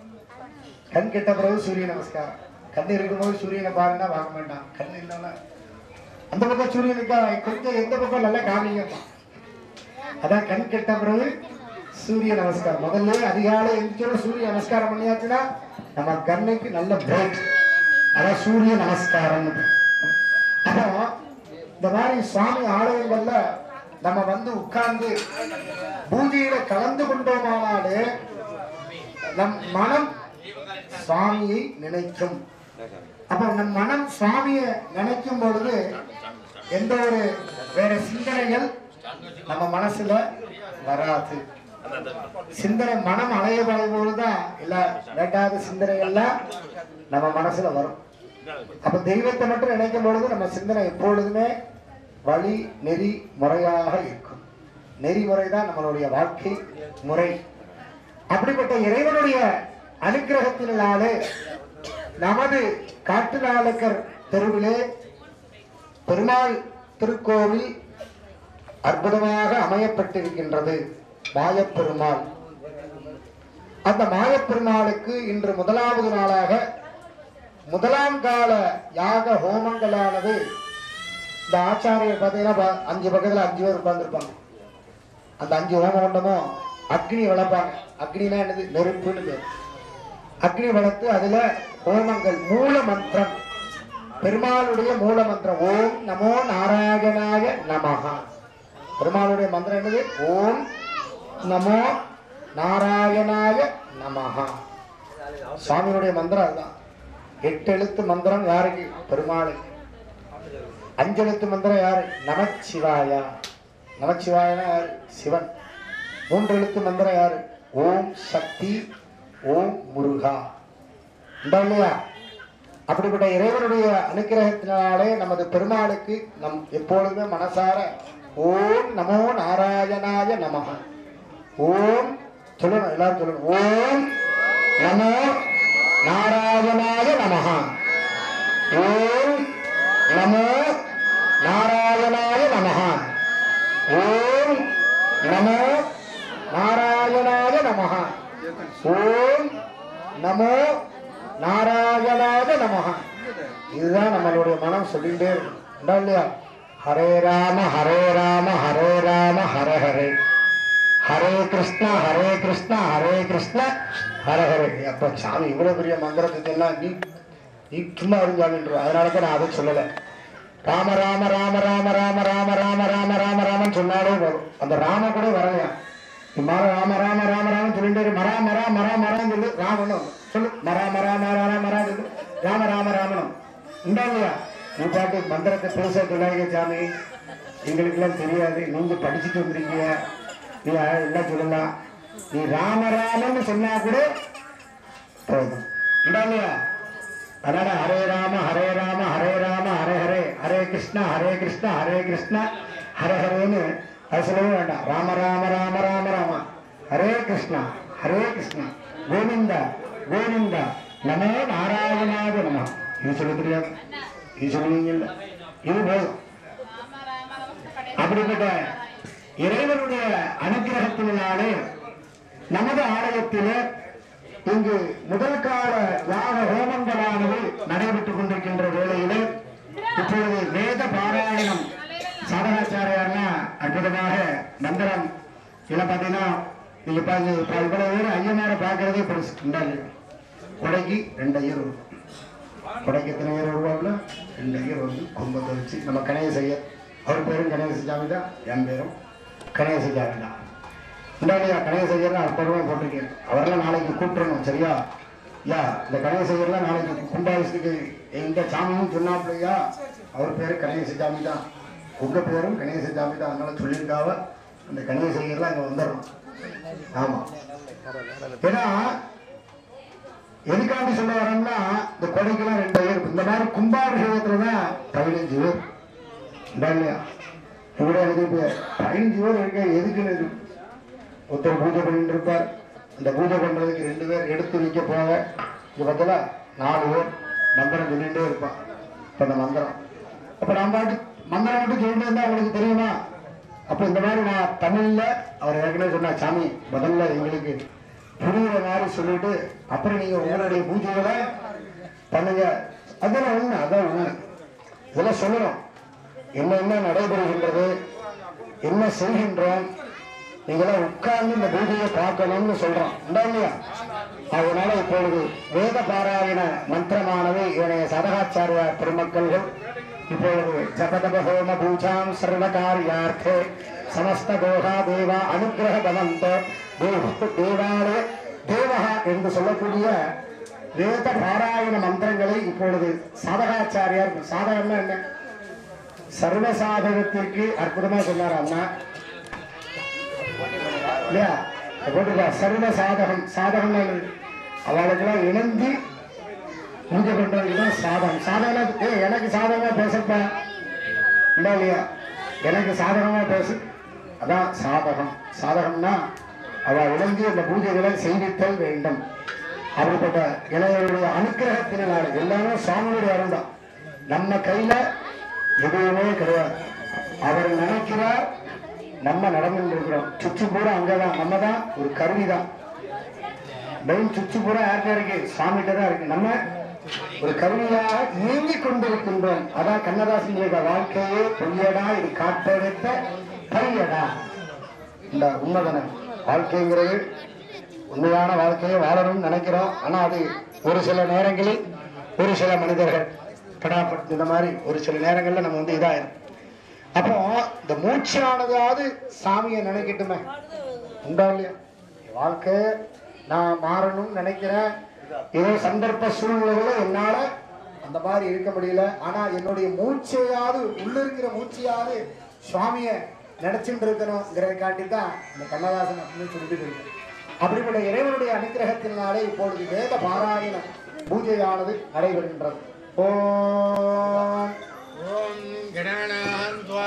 கண் கெட்ட பிறகு சூரிய நமஸ்காரம் கண் இருக்கும்போது சூரியனை பாருன்னா பார்க்க மாட்டான் கண் இல்லைன்னா அந்த பக்கம் சூரியனுக்கா கொஞ்சம் எந்த பக்கம் நல்லா காமிங்க அதான் கண் கெட்ட பிறகு சூரிய நமஸ்காரம் முதல்ல அதிகாலை எந்திரிச்சோட சூரிய நமஸ்காரம் பண்ணியாச்சுன்னா நம்ம கண்ணுக்கு நல்ல பிரைட் அதான் சூரிய நமஸ்காரம் அப்போ இந்த மாதிரி சுவாமி ஆலயங்கள்ல நம்ம வந்து உட்கார்ந்து பூஜையில கலந்து கொண்டோமானாலே நம் மனம் சுவாமியை நினைக்கும் அப்ப நம் மனம் சுவாமியை நினைக்கும் பொழுது எந்த ஒரு வேற சிந்தனைகள் நம்ம மனசுல வராது சிந்தனை மனம் அலைய பொழுதுதான் எல்லா வேண்டாத சிந்தனைகள்லாம் நம்ம மனசுல வரும் அப்ப தெய்வத்தை மட்டும் நினைக்கும் பொழுது நம்ம சிந்தனை எப்பொழுதுமே வழி நெறி முறையாக இருக்கும் நெறிமுறை தான் நம்மளுடைய வாழ்க்கை முறை அப்படிப்பட்ட இறைவனுடைய அனுக்கிரகத்தினாலே நமது காட்டுநாளக்கர் தெருவிலே பெருமாள் திருக்கோவில் அற்புதமாக அமையப்பட்டிருக்கின்றது மாயப்பெருமாள் அந்த மாயப்பெருமாளுக்கு இன்று முதலாவது நாளாக முதலாம் கால யாக ஹோமங்களானது இந்த ஆச்சாரியர் பார்த்தீங்கன்னா பா- அஞ்சு பக்கத்துல அஞ்சு பேர் உட்கார்ந்துருப்பாங்க அந்த அஞ்சு ஹோமகுண்டமும் அக்னி வளர்ப்பாங்க அக்னினா என்னது நெருப்புன்னு பேர் அக்னி வளர்த்து அதுல ஹோமங்கள் மூல மந்திரம் பெருமாளுடைய மூல மந்திரம் ஓம் நமோ நாராயணாய நமஹா பெருமாளுடைய மந்திரம் என்னது ஓம் நமோ நாராயணாய நமஹா சுவாமியுடைய மந்திரம் அதுதான் எட்டு எழுத்து மந்திரம் யாருக்கு பெருமாளுக்கு அஞ்சு எழுத்து மந்திரம் யாரு நமச்சிவாயா நமச்சிவாயனா யாரு சிவன் மூன்று எழுத்து மந்திரம் யாரு ஓம் சக்தி ஓம் முருகா உண்டா இல்லையா அப்படிப்பட்ட இறைவனுடைய அனுக்கிரகத்தினாலே நமது பெருமாளுக்கு நம் எப்பொழுதுமே மனசார ஓம் நமோ நாராயணாய நமஹ ஓம் சொல்லணும் எல்லாரும் சொல்லணும் ஓம் நமோ நாராயணாய நமஹ ஓம் நமோ நாராயணாய நமஹ ஓம் நமோ நாராயணாய நமஹ ஓம் நமோ நாராயணாய நமஹ இதுதான் நம்மளுடைய மனம் சொல்லிட்டே இருக்கும் உண்டா இல்லையா ஹரே ராம ஹரே ராம ஹரே ராம ஹர ஹரே ஹரே கிருஷ்ணா ஹரே கிருஷ்ணா ஹரே கிருஷ்ண ஹர ஹரே அப்ப சாமி இவ்வளவு பெரிய மந்திரத்துக்கு எல்லாம் நீ நீ சும்மா இருந்தாங்கன்ற அதனால தான் நான் அதை சொல்லலை ராம ராம ராம ராம ராம ராம ராம ராம ராம ராமன் சொன்னாலே வரும் அந்த ராம கூட வரலையா நீ மர ராம ராம ராம ராம சொல்லிட்டு இரு. மரா மரா மரா மரான்னு சொல்லு ராமனும் சொல்லு மரா மரா மரா மரா மரா சொல்லு ராம ராம ராமனும் உண்டா இல்லையா நீ பாட்டு மந்திரத்தை பேச சொல்லாங்க சாமி எங்களுக்கெல்லாம் தெரியாது நீங்க படிச்சுட்டு வந்திருக்கீங்க நீ எல்லாம் சொல்லலாம் நீ ராம ராமன்னு சொன்னா கூட போதும் உண்டா இல்லையா அதனால ஹரே ராம ஹரே ராம ஹரே ராம ஹரே ஹரே ஹரே கிருஷ்ணா ஹரே கிருஷ்ணா ஹரே கிருஷ்ணா ஹரே ஹரேன்னு அது சொல்லவே வேண்டாம் ராம ராம ராம ராம ராம ஹரே கிருஷ்ணா ஹரே கிருஷ்ணா கோவிந்தா கோவிந்தா நமோ நாராயணாத நம இது சொல்ல தெரியாது இது சொல்லுவீங்கல்ல இது போதும் அப்படிப்பட்ட இறைவனுடைய அனுகிரகத்தினாலே நமது ஆலயத்திலே இங்கு முதல் கால யாக ஹோமங்களானது நடைபெற்றுக் கொண்டிருக்கின்ற வேளையிலே இப்பொழுது வேத பாராயணம் சாதகாச்சாரியார்னா அற்புதமாக மந்திரம் இதில் பார்த்தீங்கன்னா நீங்க பாருங்க இப்ப இவ்வளவு பேர் ஐயனாரை பார்க்கறதே பெருசு இந்தாங்க கொடைக்கு ரெண்டு ஐயர் வரும் கொடைக்கு எத்தனை ஐயர் வருவாங்களோ ரெண்டு ஐயர் வந்து கும்பத்தை வச்சு நம்ம கணேச ஐயர் அவர் பேரும் கணேச சாமி தான் என் பேரும் கணேச சாமி தான் இந்தாடியா கணேசையர்னு அற்புதமாக போட்டிருக்கேன் அவரெல்லாம் நாளைக்கு கூப்பிடணும் சரியா யா இந்த கணேசையர்லாம் நாளைக்கு கும்பாபிஷத்துக்கு எந்த சாமியும் சொன்னாப்லையா அவர் பேரு கணேச சாமி தான் உங்க பேரும் கணேச சாமி தான் அதனால சொல்லியிருக்காவ அந்த கணேசையர்லாம் இங்க வந்துடணும் ஆமா ஏன்னா எதுக்காண்டி சொல்ல வரேன்னா இந்த கொடைக்கெல்லாம் ரெண்டு பேர் இந்த மாதிரி கும்பாபிஷேகத்துல தான் பதினஞ்சு பேர் இந்தா இல்லையா இவ்வளோ எனக்கு இப்போ பதினஞ்சு பேர் இருக்க எதுக்குன்னு இருக்கு ஒருத்தர் பூஜை பண்ணிட்டு இருப்பார் அந்த பூஜை பண்றதுக்கு ரெண்டு பேர் எடுத்து வைக்க போக இங்க பார்த்தல நாலு பேர் மந்திரம் சொல்லிட்டே இருப்பான் இப்ப அந்த மந்திரம் அப்ப நான் பாட்டு மந்திரம் மட்டும் சொல்லிட்டு இருந்தா உங்களுக்கு தெரியுமா அப்ப இந்த மாதிரி நான் தமிழ்ல அவர் ஏற்கனவே சொன்னா சாமி முதல்ல எங்களுக்கு புரியுற மாதிரி சொல்லிட்டு அப்புறம் நீங்க உங்களுடைய பூஜைகளை பண்ணுங்க அதெல்லாம் உண்மை அதான் உண்மை இதெல்லாம் சொல்லணும் என்ன என்ன நடைபெறுகின்றது என்ன செய்கின்றோம் நீங்களாம் உட்கார்ந்து இந்த பூஜையை பார்க்கணும்னு சொல்றோம் உண்டா இல்லையா அதனால இப்பொழுது வேத பாராயண மந்திரமானது இவனைய சதகாச்சாரியார் பெருமக்கள்கள் இப்பொழுது ஜபதப ஹோம பூஜாம் சர்வ காரியார்த்தே சமஸ்த கோகா தேவா அனுகிரக பவந்த தேவ தேவாலய தேவகா என்று சொல்லக்கூடிய வேத பாராயண மந்திரங்களை இப்பொழுது சாதகாச்சாரியார் சாதகம்னா என்ன சர்வ சாதகத்திற்கு அற்புதமா சொன்னார் அண்ணா இல்லையா போட்டுக்கா சர்வ சாதகம் சாதகம் அவளுக்கெல்லாம் இணைந்து பூஜை பண்றதுக்கு தான் சாதகம் சாதகம் ஏ எனக்கு சாதகமா பேசப்பா இல்ல இல்லையா எனக்கு சாதகமா பேசு அதான் சாதகம் சாதகம்னா அவ இணைந்து அந்த பூஜைகளை செய்வித்தல் வேண்டும் அப்படிப்பட்ட இளைஞருடைய அனுக்கிரகத்தினால எல்லாமே சுவாமியுடைய அருள் தான் நம்ம கையில எதுவுமே கிடையாது அவர் நினைக்கிறார் நம்ம நடந்துட்டு இருக்கிறோம் சுற்று பூரா அங்கதான் நம்ம தான் ஒரு கருவி தான் மெயின் சுற்று பூரா யார்கிட்ட இருக்கு சுவாமிகிட்ட தான் இருக்கு நம்ம ஒரு கருவியாக இயங்கிக் கொண்டிருக்கின்றோம் அதான் கண்ணதாசன் எழுத வாழ்க்கையே பொய்யடா இது காப்பெடுத்த பையடா இந்த உண்மைதானே வாழ்க்கைங்கிறது உண்மையான வாழ்க்கையை வாழணும்னு நினைக்கிறோம் ஆனா அது ஒரு சில நேரங்களில் ஒரு சில மனிதர்கள் படாப்பட்டு இந்த மாதிரி ஒரு சில நேரங்கள்ல நம்ம வந்து இதாயிரும் அப்போ இந்த மூச்சானதாவது சாமியை நினைக்கட்டுமே உண்டா இல்லையா என் வாழ்க்கை நான் மாறணும்னு நினைக்கிறேன் ஏதோ சந்தர்ப்ப சூழ்நிலைகளை என்னால அந்த மாதிரி இருக்க முடியல ஆனா என்னுடைய மூச்சையாவது உள்ள இருக்கிற மூச்சையாவது சுவாமிய நினைச்சுட்டு இருக்கணுங்கிறதுக்காண்டி தான் இந்த கண்ணதாசன் அப்படின்னு சொல்லிட்டு இருக்கு அப்படிப்பட்ட இறைவனுடைய அனுகிரகத்தினாலே இப்பொழுது வேத பாராயணம் பூஜையானது நடைபெறுகின்றது ஓம் ஓம் கணானாம் துவா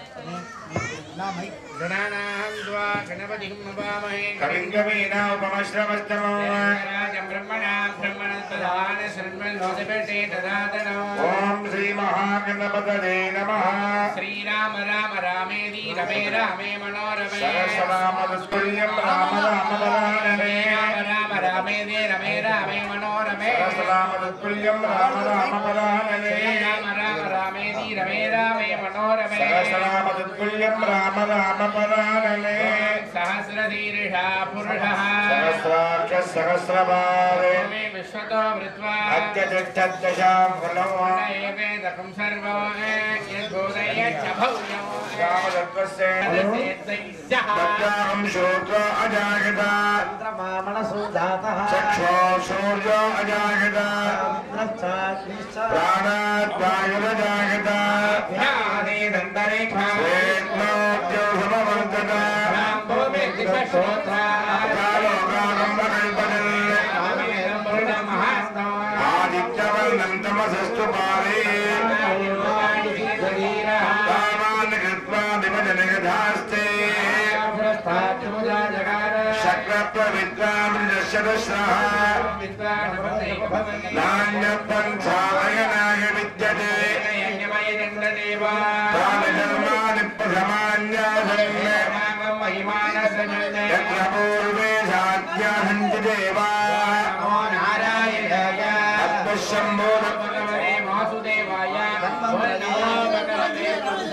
கணானாம் துவா கணபதிம் நபாமஹே கலிங்கமீனாபமஸ்ரவஸ்தமோ ராஜம் பிரம்மணா பிரம்மணஸ்ததான சர்வலோகபேட்டே ததாதனோ ஓம் ஸ்ரீ மகாகணபதே நமः ஸ்ரீராம ராம ராமேதி ரமே ராமே மனோரமே சகஸ்ரநாமதுல்யம் ராம ராமபராணவே ராம ராம ராமேதி ரமே ராமே மனோரமே சகஸ்ரநாமதுல்யம் ராம ராமபராணவே ராம ராம ராமேதி ரமே ராமே மனோரமே சகஸ்ரநாமதுல்யம் ராம ராமபராணவே सहस्रशीर्षा पुरुषः சகஸ்ராட்ச சகஸ்ரபாரே मे विश्वतो वृत्वा அத்யதிஷ்டத்யசாம் குலம் एवेदकं सर्वो यद्बोधयच्च भव्यो ராமதத்வஸ்ய तत्राहं शोको अजागता चक्षो सूर्यो अजागता प्राणात् वायुरजागता वेत्नोद्यो समवर्तता कालोकानन्दकल्पनिल् आदित्यवर्णं तमसस्तु पारे कामान् कृत्वा विभजनगधास्ते शक्रप्रविद्वामृजशतस्रः नान्यपन्थायनाय विद्यते कालकर्माणि प्रथमान्यासन् यत्र पूर्वे साध्यासन्ति देवा तत्पश्यम्भूत वासुदेवाय नमो भगवते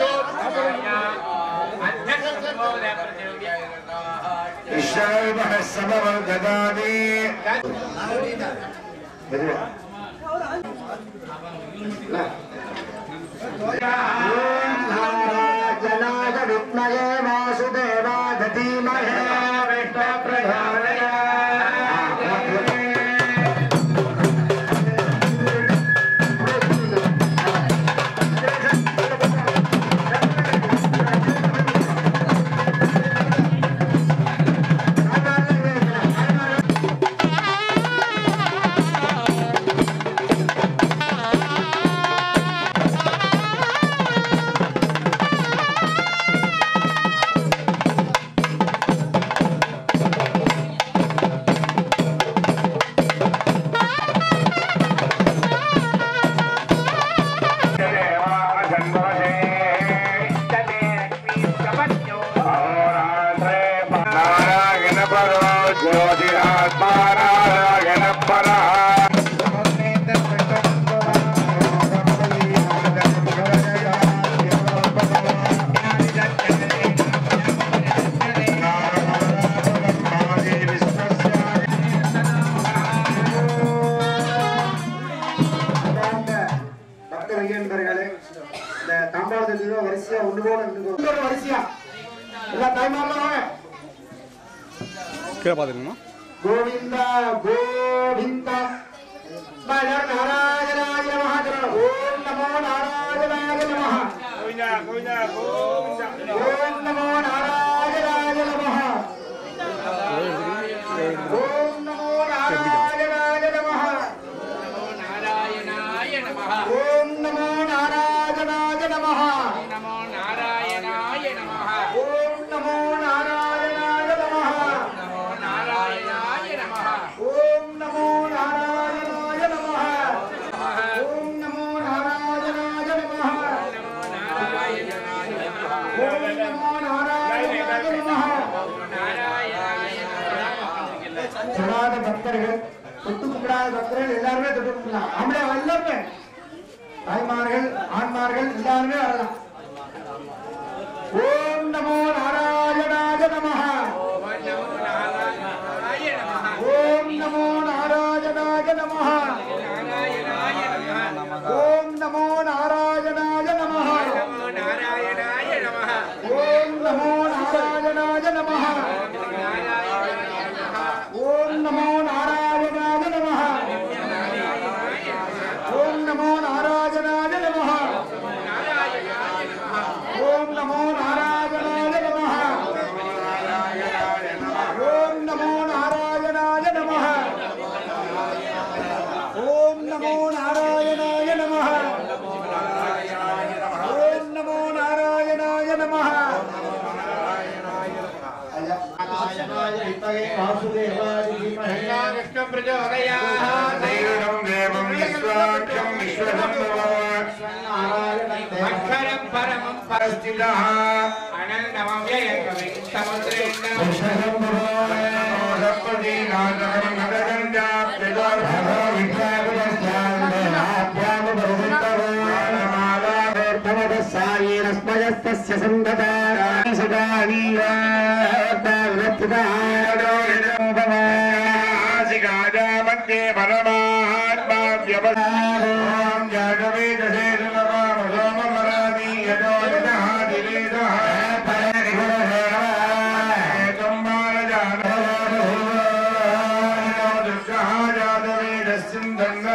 अध्यक्षोदय ईश्वरः समवर्धदाति जनाय विद्महे वासुदेवाय धीमहि विष्णुप्रचोदयात्। பக்த வைகேந்தர்களே இந்த தாம்பாளத்தில் வரிசையா ஒன்று போல இருந்து வரிசையா எல்லா தாய்மார்களும் வாங்க. கீழே பார்த்துருங்கம்மா கோவிந்தா கோவிந்தா பல நாராயணாய நமஹ ஓம் நமோ நாராயணாய நமஹ ஓம் நமோ நாராயணாய நமஹ ஓம் நமோ நாராயணாய நமஹ நாராயணாய நமः ஓம் நமோ நாராயணாய நமஹ நமோ நாராயணாய நமः ஓம் நமோ நாராயணாய நமஹ நமோ நாராயணாய நமः ஓம் நமோ நாராயணாய நமஹ ஓம் நமோ நாராயணாய நமஹ நமோ நாராயணாய நமः ஓம் நமோ நாராயணாய நமஹ நாராயணாய நமः சொல்லாத பக்தர்கள் தொட்டு கும்பிடாத பக்தர்கள் எல்லாருமே தொட்டு கும்பிடலாம் நம்மளே எல்லாருமே தாய்மார்கள் ஆண்மார்கள் எல்லாருமே வரலாம் ஓம் நமோ நாராயணாய நமஹ நமோ நாராயணாய நமः ஓம் நமோ நாராயணாய நமஹ நாராயணாய நமः ஓம் நமோ कृष्ण प्रचोदयात् தைரியம் தேவம் விஸ்வாட்சம் விஸ்வசம்பவம் अक्षरं परमं பரஸ்திதः अनन्तमव्ययकविं समुद्रेण சம்பதி நாதகம் நதகஞ்சாப்திதோர்பவ सायेरस्मयस्तस्य सन्दता मध्ये परमात्मा व्यवसायं जातवेदसे सुमरामरामी यतो निदः दिवेदः दुर्गः जातवेदस्यं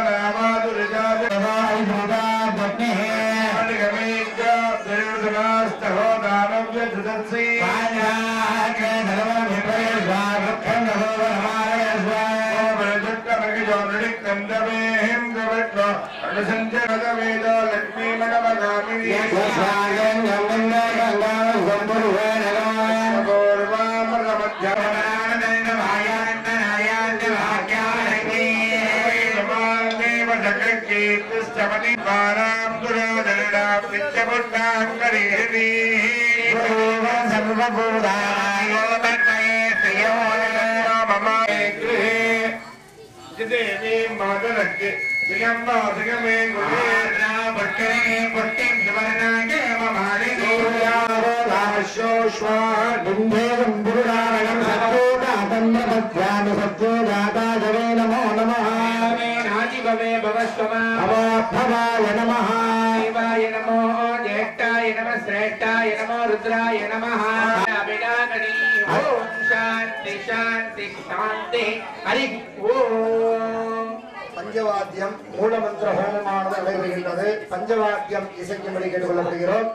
தேவி மாதரக்கு விளம்பாசகமே குருவேனா பட்டே பட்டே சுவர்ணாகே மமாரி नादिभवे भवस्वमा भवाय नमः शिवाय नमो ज्येष्ठाय नमः श्रेष्ठाय नमो रुद्राय नमः अभिनागणी ॐ शान्ति शान्ति शान्ति हरि ओम् பஞ்சவாத்தியம் மூலமந்திர ஹோமமானது நடைபெறுகின்றது பஞ்சவாத்தியம் இசைக்கும்படி கேட்டுக்கொள்ளப்படுகிறோம்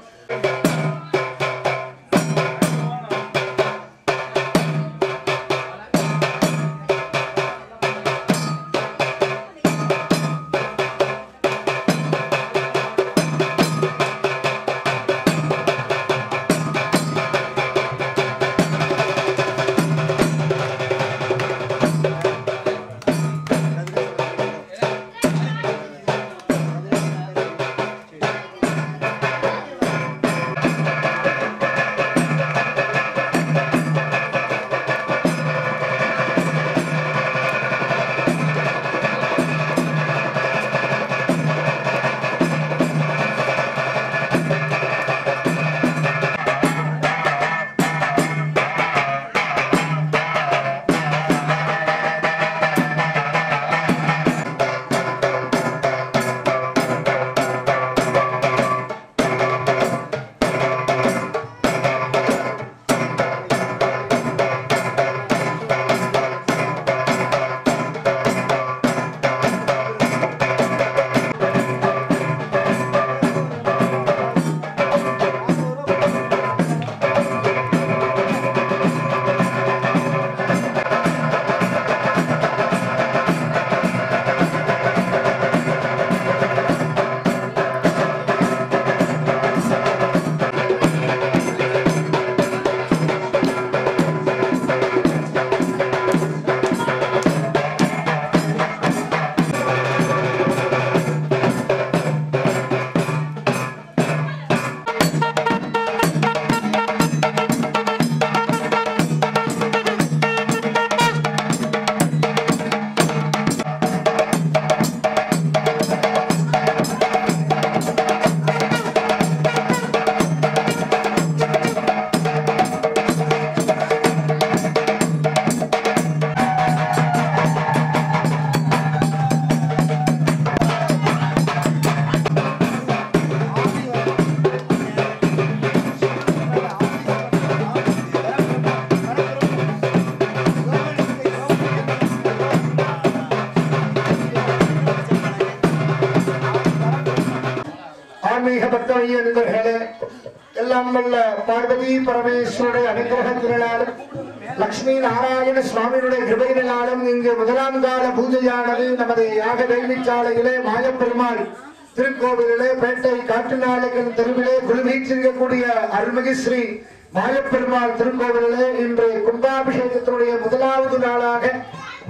ஆன்மீக பக்தமைய நண்பர்களே எல்லாம் வல்ல பார்வதி பரமேஸ்வருடைய அனுகிரகத்தினாலும் லக்ஷ்மி நாராயண சுவாமியுடைய கிருபையினாலும் இங்கு முதலாம் கால பூஜையானது நமது யாக வேள்விச்சாலையிலே மாயப்பெருமாள் திருக்கோவிலிலே பேட்டை காட்டுநாயகன் தெருவிலே குழுவீச்சிருக்கக்கூடிய அருள்மிகு ஸ்ரீ மாயப்பெருமாள் திருக்கோவிலிலே இன்று கும்பாபிஷேகத்தினுடைய முதலாவது நாளாக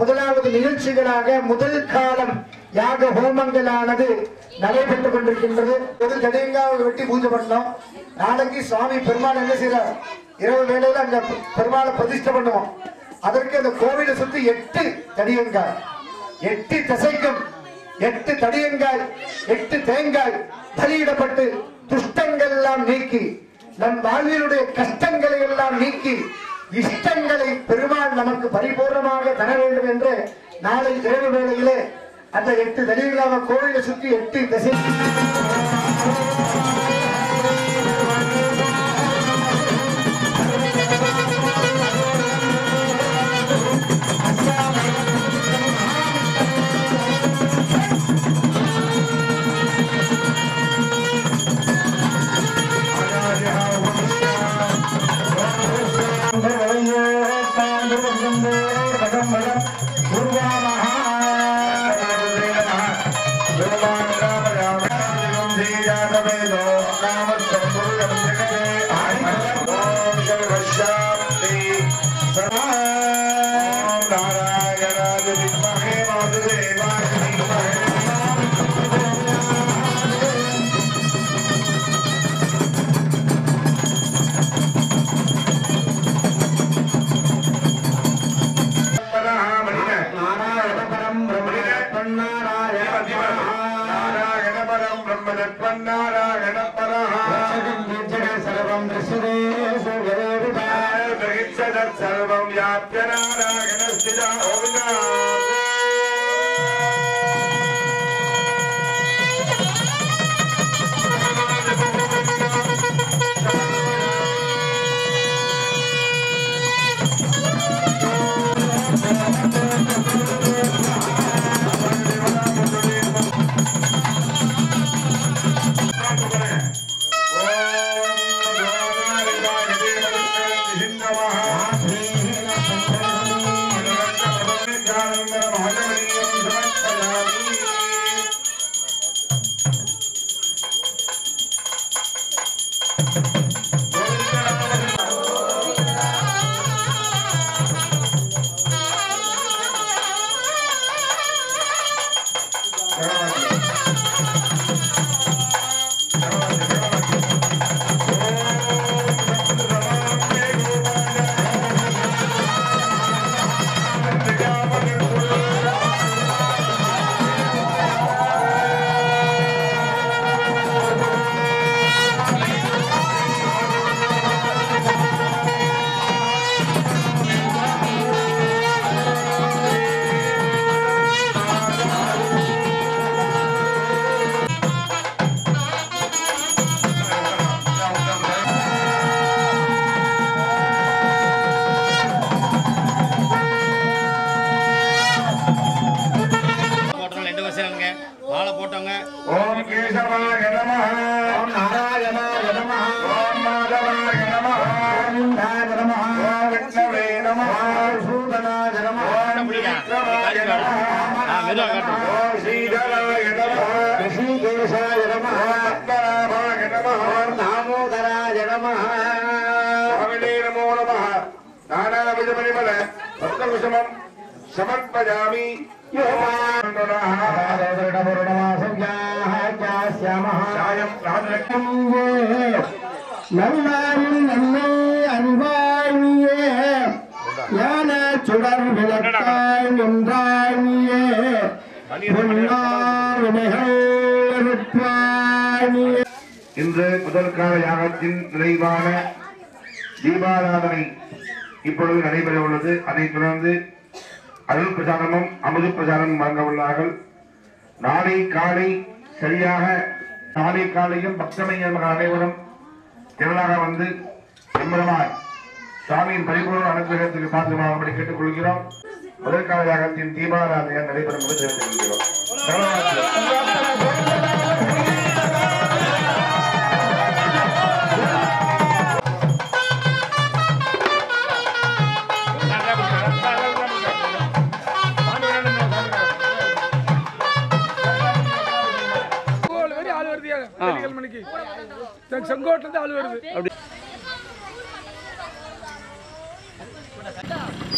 முதலாவது நிகழ்ச்சிகளாக முதல் காலம் யாக ஹோமங்களானது நடைபெற்றுக் கொண்டிருக்கின்றது ஒரு தடியங்காவை வெட்டி பூஜை பண்ணோம் நாளைக்கு சுவாமி பெருமாள் என்ன செய்யறார் இரவு வேளையில அங்க பெருமாளை பிரதிஷ்டை பண்ணுவோம் அதற்கு அந்த கோவிலை சுத்தி எட்டு தடியங்காய் எட்டு திசைக்கும் எட்டு தடியங்காய் எட்டு தேங்காய் பலியிடப்பட்டு துஷ்டங்கள் எல்லாம் நீக்கி நம் வாழ்வினுடைய கஷ்டங்களை எல்லாம் நீக்கி இஷ்டங்களை பெருமாள் நமக்கு பரிபூர்ணமாக தர வேண்டும் என்று நாளை இரவு வேளையிலே அந்த எட்டு தடியங்காவ கோவிலை சுற்றி எட்டு திசை சர்வம் வியாபிய நாராயண ஸ்திதா போட்டோம் ரெண்டு வருஷம் மாலை போட்டவங்க ஓம் கேசவாய நம ஓம் நாராயணாய நம ஓம் மாதவாய நம ஓம் இந்தாய நம ஓம் விஷ்ணவே நம ஓம் சூதனாய நம ஓம் விக்ரமாய நம ஆ, மெதுவா காட்டு. ஓம் ஸ்ரீதராய நம ரிஷிகேஷாய நம பத்மநாபாய நம ஓம் தாமோதராய நம சுவாமினே நமோ நம நானாவித பரிமள பக்தகுசமம் சமர்ப்பயாமி சாயம் ராஜலட்சுமி நல்லாரும் நன்மை அன்பாழியே ஞான சுடர் விளக்காய் நின்றாழியே பொன்னாவினைகள் இருப்பாழியே இன்று முதல் கால யாகத்தின் நிறைவான தீபாராதனை இப்பொழுது நடைபெற உள்ளது அதைத் தொடர்ந்து அருள் பிரசாதமும் அமுது பிரசாதமும் வழங்க உள்ளார்கள் நாளை காலை சரியாக நாளை காலையும் பக்தமையர்கள் அனைவரும் திரளாக வந்து எம்பெருமான் சுவாமியின் பரிபூர்ண அனுகிரகத்துக்கு பாத்திரமாகும்படி கேட்டுக் கொள்கிறோம் முதல் கால யாகத்தின் தீபாராதனை நடைபெறும் என்று தெரிவித்துக் கொள்கிறோம் கோவில் வரை ஆள் வருது வெள்ளிக்கிழமை மணிக்கு செங்கோட்டில இருந்து ஆள் வருது